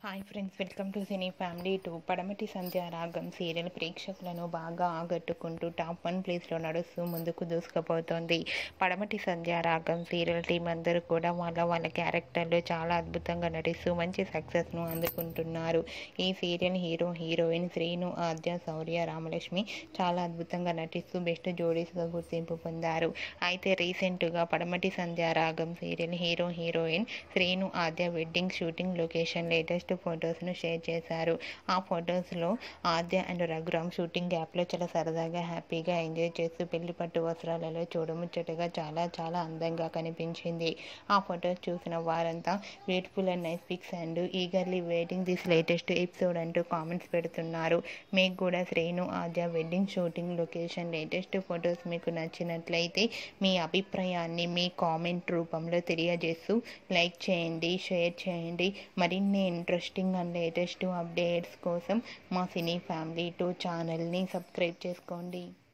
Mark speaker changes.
Speaker 1: hi friends welcome to cine family two Padamati Sandhya Ragam serial ప్రేక్షకులను బాగా ఆకట్టుకుంటూ top one ప్లేస్లో నడుస్తూ ముందుకు దూసుకుపోతోంది పడమటి సంధ్య రాగం సీరియల్ టీం అందరూ కూడా వాళ్ళ వాళ్ళ క్యారెక్టర్లు చాలా అద్భుతంగా నటిస్తూ మంచి సక్సెస్ను అందుకుంటున్నారు ఈ serial hero heroine Srinu Aadya Shourya Ramalakshmi చాలా అద్భుతంగా నటిస్తూ బెస్ట్ జోడీస్గా గుర్తింపు పొందారు అయితే రీసెంట్గా Padamati Sandhya Ragam serial hero heroine Srinu Aadya wedding shooting location latest ఫొటోస్ను షేర్ చేశారు ఆ ఫొటోస్లో ఆద్య అండ్ రఘురామ్ షూటింగ్ గ్యాప్లో చాలా సరదాగా హ్యాపీగా ఎంజాయ్ చేస్తూ పెళ్లి పట్టు వస్త్రాలలో చూడముచ్చటగా చాలా చాలా అందంగా కనిపించింది ఆ ఫొటోస్ చూసిన వారంతా beautiful and nice pics and eagerly waiting this latest episode అంటూ కామెంట్స్ పెడుతున్నారు మీకు కూడా Sreenu Aadya wedding shooting location latest photos మీకు నచ్చినట్లయితే మీ అభిప్రాయాన్ని మీ కామెంట్ రూపంలో తెలియజేస్తూ లైక్ చేయండి షేర్ చేయండి మరిన్ని ఇంట్రెస్టింగ్ అండ్ లేటెస్ట్ అప్డేట్స్ కోసం మా సినీ ఫ్యామిలీ టూ ఛానల్ని సబ్స్క్రైబ్ చేసుకోండి